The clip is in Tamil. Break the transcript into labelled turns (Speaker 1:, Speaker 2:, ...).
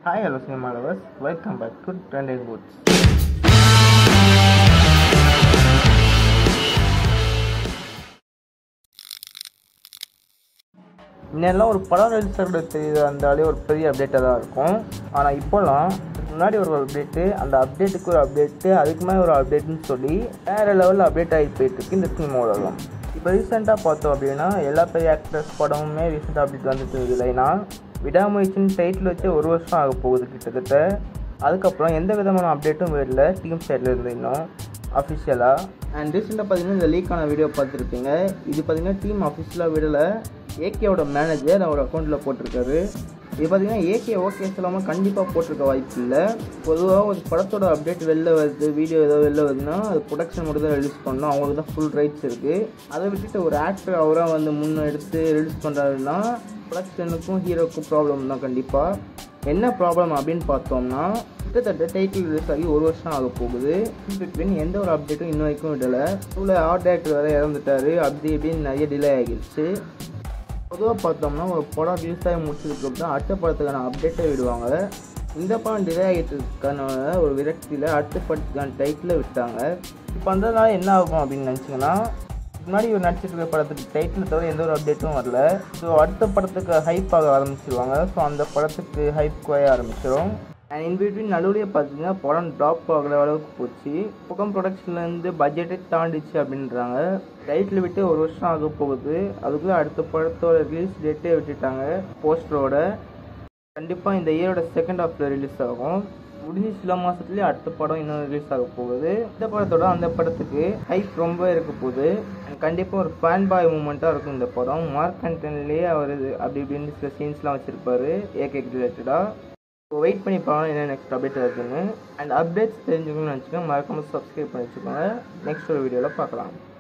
Speaker 1: Hi, hello cinema lovers. Welcome back to Trending Boots. முன்னெல்லாம் ஒரு படம் ரிலீஸ் ஆகிறது இருந்தாலே ஒரு பெரிய அப்டேட்டாக தான் இருக்கும் ஆனால் இப்போல்லாம் முன்னாடி ஒரு அப்டேட்டு அந்த அப்டேட்டுக்கு ஒரு அப்டேட்டு அதுக்கு மேலே ஒரு அப்டேட்னு சொல்லி வேறு லெவலில் அப்டேட் ஆகி போயிட்டுருக்கு இந்த சினிமா உலகம் இப்போ ரீசெண்டாக பார்த்தோம் அப்படின்னா எல்லா பெரிய ஆக்டர்ஸ் படமுமே ரீசெண்டாக அப்டேட் வந்துட்டு இல்லைன்னா விடாமுயற்சின்னு டைட்டில் வச்சு ஒரு வருஷம் ஆக போகுது கிட்டத்தட்ட அதுக்கப்புறம் எந்த விதமான அப்டேட்டும் வரல டீம் சைடில் இருந்து இன்னும் அஃபிஷியலாக அண்ட் ரீசெண்டாக பார்த்தீங்கன்னா இந்த லீக்கான வீடியோ பார்த்துருப்பீங்க இது பார்த்தீங்கன்னா டீம் அஃபிஷியலாக விடலை ஏகேவோட மேனேஜர் அவர் அக்கௌண்ட்டில் போட்டிருக்காரு இது பார்த்தீங்கன்னா ஏகே ஓகே சொல்லாமல் கண்டிப்பாக போட்டிருக்க வாய்ப்பு இல்லை பொதுவாக ஒரு படத்தோட அப்டேட் வெளில வருது வீடியோ ஏதோ வெளில வருதுன்னா அது ப்ரொடக்ஷன் மட்டும் தான் ரிலீஸ் பண்ணணும் அவங்களுக்கு தான் ஃபுல் ரைட்ஸ் இருக்குது அதை விட்டுட்டு ஒரு ஆக்டர் அவராக வந்து முன்னே எடுத்து ரிலீஸ் பண்ணுறாருன்னா ப்ரொடக்ஷனுக்கும் ஹீரோக்கும் ப்ராப்ளம் தான் கண்டிப்பாக என்ன ப்ராப்ளம் அப்படின்னு பார்த்தோம்னா கிட்டத்தட்ட டைட்டில் ரிலீஸ் ஆகி ஒரு வருஷம் ஆக போகுது பிட்வீன் எந்த ஒரு அப்டேட்டும் இன்ன வரைக்கும் விடலை ஸ்கூலில் ஆர்ட் டேரக்டர் வேறு இறந்துட்டாரு அப்படி இப்படின்னு நிறைய டிலே ஆகிடுச்சு பொதுவாக பார்த்தோம்னா ஒரு படம் ரிலீஸ் ஆகி முடிச்சதுக்கு அப்புறம் அடுத்த படத்துக்கான அப்டேட்டை விடுவாங்க இந்த படம் டிலே ஆகிட்டு இருக்கான ஒரு விரக்தியில் அடுத்த படத்துக்கான டைட்டில் விட்டாங்க இப்போ வந்ததுனால என்ன ஆகும் அப்படின்னு நினச்சிங்கன்னா முன்னாடி இவர் நடிச்சிட்டு இருக்க படத்துக்கு டைட்டில் தவிர எந்த ஒரு அப்டேட்டும் வரல ஸோ அடுத்த படத்துக்கு ஹைப் ஆக ஆரம்பிச்சிருவாங்க ஸோ அந்த படத்துக்கு ஹைப் குறைய ஆரம்பிச்சிடும் அண்ட் இன் பிட்வீன் நடுவுலேயே பார்த்தீங்கன்னா படம் ட்ராப் ஆகிற அளவுக்கு போச்சு பக்கம் ப்ரொடக்ஷன்லேருந்து பட்ஜெட்டே தாண்டிச்சு அப்படின்றாங்க டைட்டில் விட்டு ஒரு வருஷம் ஆக போகுது அதுக்குள்ளே அடுத்த படத்தோட ரிலீஸ் டேட்டே விட்டுட்டாங்க போஸ்டரோட கண்டிப்பாக இந்த இயரோட செகண்ட் ஹாஃபில் ரிலீஸ் ஆகும் முடிஞ்சு சில மாதத்துலேயே அடுத்த படம் இன்னும் ரிலீஸ் ஆக போகுது இந்த படத்தோட அந்த படத்துக்கு ஹைப் ரொம்ப இருக்க போகுது கண்டிப்பாக ஒரு ஃபேன் பாய் மூமெண்ட்டாக இருக்கும் இந்த படம் மார்க் கண்டென்ட்லேயே அவர் அப்படி இப்படின்னு சில சீன்ஸ்லாம் வச்சுருப்பாரு ஏகே ரிலேட்டடாக ஸோ வெயிட் பண்ணி பார்க்கலாம் என்ன நெக்ஸ்ட் அப்டேட் இருக்குன்னு அண்ட் அப்டேட்ஸ் தெரிஞ்சுக்கணும்னு நினச்சிக்கோங்க மறக்காமல் சப்ஸ்கிரைப் பண்ணி வச்சுக்கோங்க நெக்ஸ்ட் ஒரு வீடியோவில் பார்க்கலாம்